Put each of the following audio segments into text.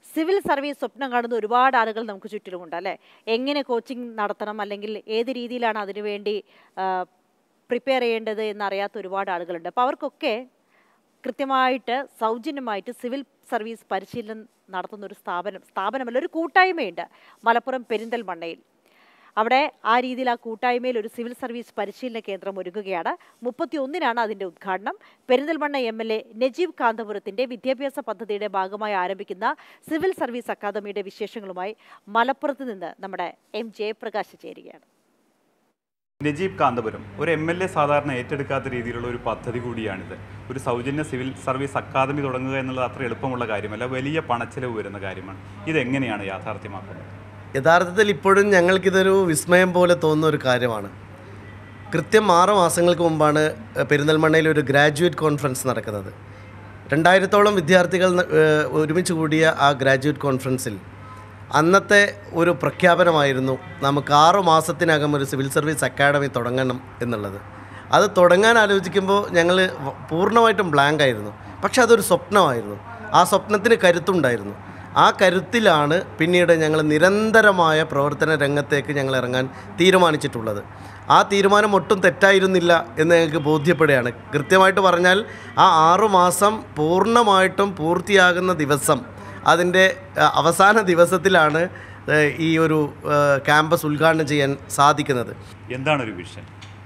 civil service സ്വപ്നം കാണുന്ന ഒരുപാട് ആളുകൾ നമുക്ക് ചുറ്റിലുമുണ്ട് അല്ലേ എങ്ങനെ കോച്ചിങ് നടത്തണം അല്ലെങ്കിൽ ഏത് രീതിയിലാണ് അതിനുവേണ്ടി പ്രിപ്പയർ ചെയ്യേണ്ടത് എന്നറിയാത്ത ഒരുപാട് ആളുകളുണ്ട് അപ്പോൾ അവർക്കൊക്കെ കൃത്യമായിട്ട് സൗജന്യമായിട്ട് സിവിൽ സർവീസ് പരിശീലനം നടത്തുന്ന ഒരു സ്ഥാപനം സ്ഥാപനമല്ല ഒരു കൂട്ടായ്മയുണ്ട് മലപ്പുറം പെരിന്തൽമണ്ണയിൽ അവിടെ ആ രീതിയിൽ ആ കൂട്ടായ്മയിൽ ഒരു സിവിൽ സർവീസ് പരിശീലന കേന്ദ്രം ഒരുങ്ങുകയാണ് മുപ്പത്തി ഒന്നിനാണ് അതിൻ്റെ ഉദ്ഘാടനം Perinthalmanna M L A Najeeb കാന്തപുരത്തിൻ്റെ വിദ്യാഭ്യാസ പദ്ധതിയുടെ ഭാഗമായി ആരംഭിക്കുന്ന സിവിൽ സർവീസ് അക്കാദമിയുടെ വിശേഷങ്ങളുമായി മലപ്പുറത്ത് നിന്ന് നമ്മുടെ എം ജയപ്രകാശ് ചേരുകയാണ് നജീബ് കാന്തപുരം ഒരു എം എൽ എ സാധാരണ ഏറ്റെടുക്കാത്ത രീതിയിലുള്ള ഒരു പദ്ധതി കൂടിയാണിത് ഒരു സൗജന്യ സിവിൽ സർവീസ് അക്കാദമി തുടങ്ങുക എന്നുള്ളത് അത്ര എളുപ്പമുള്ള കാര്യമല്ല വലിയ പണച്ചെലവ് വരുന്ന കാര്യമാണ് ഇതെങ്ങനെയാണ് യാഥാർത്ഥ്യമാക്കുന്നത് യഥാർത്ഥത്തിൽ ഇപ്പോഴും ഞങ്ങൾക്കിതൊരു വിസ്മയം പോലെ തോന്നുന്ന ഒരു കാര്യമാണ് കൃത്യം ആറ് മാസങ്ങൾക്ക് മുമ്പാണ് പെരിന്തൽമണ്ണയിൽ ഒരു ഗ്രാജുവേറ്റ് കോൺഫറൻസ് നടക്കുന്നത് രണ്ടായിരത്തോളം വിദ്യാർത്ഥികൾ ന- ഏഹ് ഒരുമിച്ച് കൂടിയ ആ ഗ്രാജുവേറ്റ് കോൺഫറൻസിൽ അന്നത്തെ ഒരു പ്രഖ്യാപനമായിരുന്നു നമുക്ക് ആറു മാസത്തിനകം ഒരു സിവിൽ സർവീസ് അക്കാഡമി തുടങ്ങണം എന്നുള്ളത് അത് തുടങ്ങാൻ ആലോചിക്കുമ്പോൾ ഞങ്ങൾ വ- പൂർണ്ണമായിട്ടും ബ്ലാങ്ക് ആയിരുന്നു പക്ഷെ അതൊരു സ്വപ്നമായിരുന്നു ആ സ്വപ്നത്തിന് കരുത്തുണ്ടായിരുന്നു ആ കരുത്തിലാണ് പിന്നീട് ഞങ്ങൾ നിരന്തരമായ പ്രവർത്തന രംഗത്തേക്ക് ഞങ്ങൾ ഇറങ്ങാൻ തീരുമാനിച്ചിട്ടുള്ളത് ആ തീരുമാനം ഒട്ടും തെറ്റായിരുന്നില്ല എന്ന് ഞങ്ങൾക്ക് ബോധ്യപ്പെടുകയാണ് കൃത്യമായിട്ട് പറഞ്ഞാൽ ആ ആറുമാസം പൂർണ്ണമായിട്ടും പൂർത്തിയാകുന്ന ദിവസം അതിൻ്റെ അഹ്, അവസാന ദിവസത്തിലാണ് ഏഹ്, ഈ ഒരു ഏഹ്, ക്യാമ്പസ് ഉദ്ഘാടനം ചെയ്യാൻ സാധിക്കുന്നത് എന്താണ് ഒരു വിഷൻ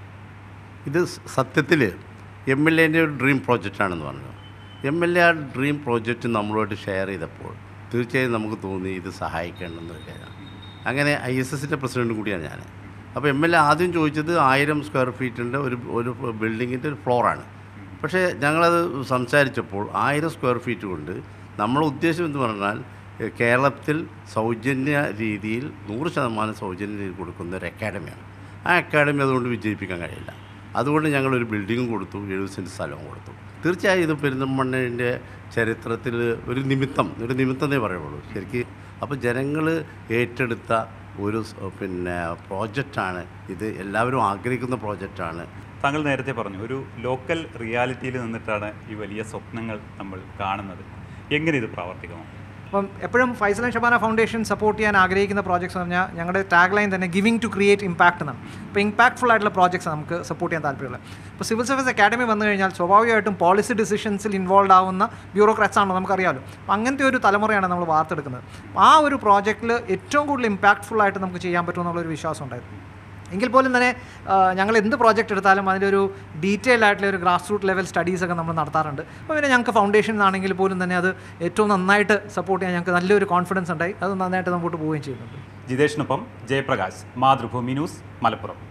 ഇത് സത്യത്തിൽ എം എൽ എൻ്റെ ഒരു ഡ്രീം പ്രോജക്റ്റാണെന്ന് പറഞ്ഞു എം എൽ എ ആ ഡ്രീം പ്രോജക്റ്റ് നമ്മളോട് ഷെയർ ചെയ്തപ്പോൾ തീർച്ചയായും നമുക്ക് തോന്നി ഇത് സഹായിക്കേണ്ടെന്ന് കാര്യമാണ് അങ്ങനെ ഐ എസ് എസിൻ്റെ പ്രസിഡൻറ്റ് കൂടിയാണ് ഞാൻ അപ്പോൾ എം എൽ എ ആദ്യം ചോദിച്ചത് ആയിരം സ്ക്വയർ ഫീറ്റിൻ്റെ ഒരു ഒരു ബിൽഡിങ്ങിൻ്റെ ഒരു ഫ്ലോറാണ് പക്ഷേ ഞങ്ങളത് സംസാരിച്ചപ്പോൾ ആയിരം സ്ക്വയർ ഫീറ്റ് കൊണ്ട് നമ്മളെ ഉദ്ദേശം എന്ന് പറഞ്ഞാൽ എഹ്, കേരളത്തിൽ സൗജന്യ രീതിയിൽ നൂറ് ശതമാനം സൗജന്യ രീതിയിൽ കൊടുക്കുന്ന ഒരു അക്കാഡമിയാണ് ആ അക്കാഡമി അതുകൊണ്ട് വിജയിപ്പിക്കാൻ കഴിയില്ല അതുകൊണ്ട് ഞങ്ങളൊരു ബിൽഡിങ്ങും കൊടുത്തു എഴുപത് സെൻറ്റ് സ്ഥലവും കൊടുത്തു തീർച്ചയായും ഇത് പെരുന്തമണ്ണൻ്റെ ചരിത്രത്തിൽ ഒരു നിമിത്തം ഒരു നിമിത്തമേ പറയുള്ളൂ ശരിക്കും അപ്പോൾ ജനങ്ങൾ ഏറ്റെടുത്ത ഒരു സ് പിന്നെ പ്രോജക്റ്റാണ് ഇത് എല്ലാവരും ആഗ്രഹിക്കുന്ന പ്രോജക്റ്റാണ് താങ്കൾ നേരത്തെ പറഞ്ഞു ഒരു ലോക്കൽ റിയാലിറ്റിയിൽ നിന്നിട്ടാണ് ഈ വലിയ സ്വപ്നങ്ങൾ നമ്മൾ കാണുന്നത് എങ്ങനെ ഇത് പ്രാവർത്തികമാക്കും അപ്പം എപ്പോഴും Faisal and Shabana foundation support ചെയ്യാൻ ആഗ്രഹിക്കുന്ന പ്രോജക്ട്സ് എന്ന് പറഞ്ഞാൽ ഞങ്ങളുടെ ടാഗ് ലൈൻ തന്നെ ഗിവിംഗ് ടു ക്രിയേറ്റ് ഇമ്പാക്ട് എന്നാണ് അപ്പോൾ ഇമ്പാക്ട്ഫുൾ ആയിട്ടുള്ള പ്രോജക്ട്സ് നമുക്ക് സപ്പോർട്ട് ചെയ്യാൻ താല്പര്യമുള്ളത് ഇപ്പോൾ സിവിൽ സർവീസ് അക്കാഡമി വന്നു കഴിഞ്ഞാൽ സ്വാഭാവികമായിട്ടും പോളിസി ഡിസിഷൻസിൽ ഇൻവോൾവ് ആവുന്ന ബ്യൂറോക്രാറ്റ്സ് ആണല്ലോ നമുക്കറിയാമല്ലോ അപ്പോൾ അങ്ങനത്തെ ഒരു തലമുറയാണ് നമ്മൾ വാർത്തെടുക്കുന്നത് അപ്പോൾ ആ ഒരു പ്രോജക്റ്റിൽ ഏറ്റവും കൂടുതൽ ഇമ്പാക്ട്ഫുൾ ആയിട്ട് നമുക്ക് ചെയ്യാൻ പറ്റുമെന്നുള്ളൊരു വിശ്വാസം ഉണ്ടായിരുന്നു എങ്കിൽ പോലും തന്നെ ആ, ഞങ്ങൾ എന്ത് പ്രോജക്റ്റ് എടുത്താലും അതിൻ്റെ ഒരു ഡീറ്റെയിൽ ആയിട്ടുള്ള ഒരു ഗ്രാസ് റൂട്ട് ലെവൽ സ്റ്റഡീസ് ഒക്കെ നമ്മൾ നടത്താറുണ്ട് അപ്പോൾ പിന്നെ ഞങ്ങൾക്ക് ഫൗണ്ടേഷൻ ആണെങ്കിൽ പോലും തന്നെ അത് ഏറ്റവും നന്നായിട്ട് സപ്പോർട്ട് ചെയ്യാൻ ഞങ്ങൾക്ക് നല്ലൊരു കോൺഫിഡൻസ് ഉണ്ടായി അത് നന്നായിട്ട് മുമ്പോട്ട് പോവുകയും ചെയ്യുന്നുണ്ട് ജിതേഷിനൊപ്പം ജയപ്രകാശ് മാതൃഭൂമി ന്യൂസ് മലപ്പുറം